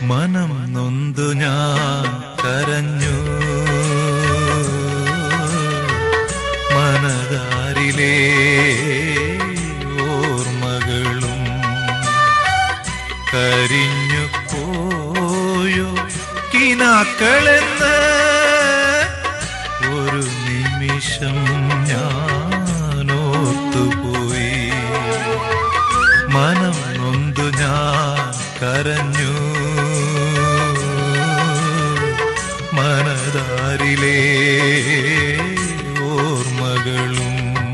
മനം നൊന്തു ഞാൻ കരഞ്ഞു മനതാരിലെ ഓർമ്മകളും കരിഞ്ഞു പോയോ കിനാക്കളെന്ന് ഒരു നിമിഷം ഞാൻ ഓർത്തുപോയി മനം നൊന്തു ഞാൻ കരഞ്ഞു മനതാരിലെ ഓർമ്മകളും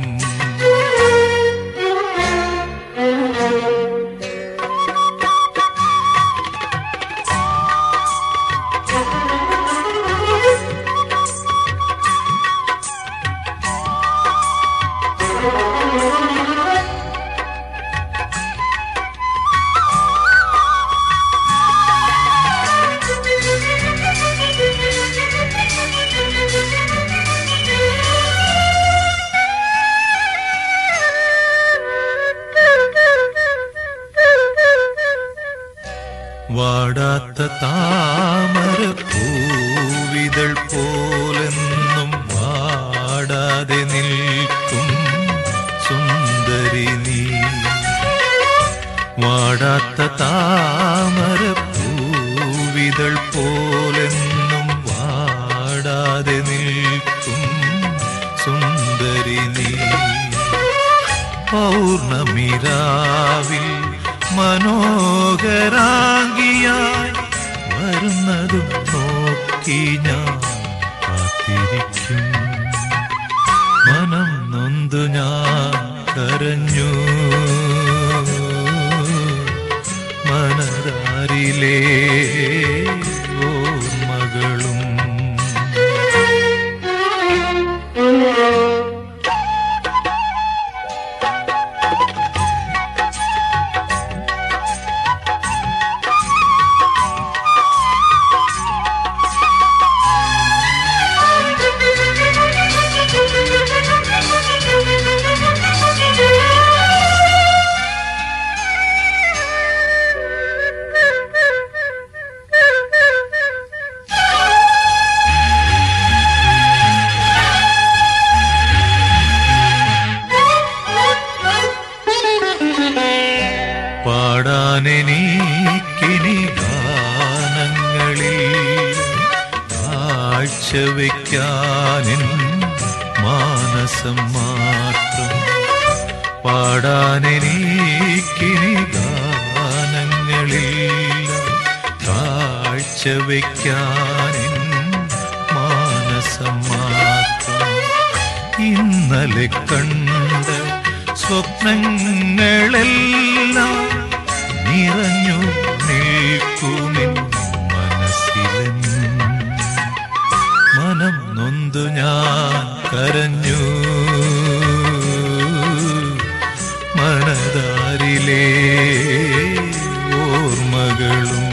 വാടാത്ത താമര പൂവിതൾ പോലെന്നും വാടാതെ നിൽക്കും സുന്ദരി നീ വാടാത്ത താമര പൂവിതൾ പോലെന്നും വാടാതെ നിൽക്കും സുന്ദരി നീ പൗർണമിരാവിൽ മനോഹരാംഗിയായി വരുന്നതും നോക്കി ഞാൻ കാത്തിരിക്കും മനം നൊന്തു ഞാൻ കരഞ്ഞു മനതാരിലെ ഓർമ്മകളും പാടാനെനിക്കിനി ഗാനങ്ങളിൽ കാഴ്ചവെക്കാനിൻ മാനസം മാത്രം പാടാനെനിക്കിനി ഗാനങ്ങളിൽ കാഴ്ചവെക്കാനിൻ മാനസം മാത്രം ഇന്നലെ കണ്ട സ്വപ്നങ്ങളെല്ലാം നിറഞ്ഞു നിൽക്കുമിൻ മനസ്സിലെന്നും മനം നൊന്തു ഞാൻ കരഞ്ഞു മനതാരിലെ ഓർമ്മകളും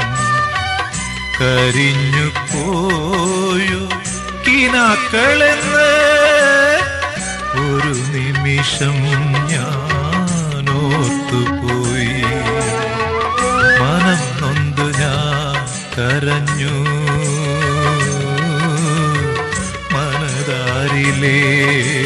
കരിഞ്ഞു പോയോ കിനാക്കളെന്ന് ഒരു നിമിഷം ഞാൻ ഓർത്തുപോയി മനം നൊന്തു ഞാൻ കരഞ്ഞു മനതാരിലേ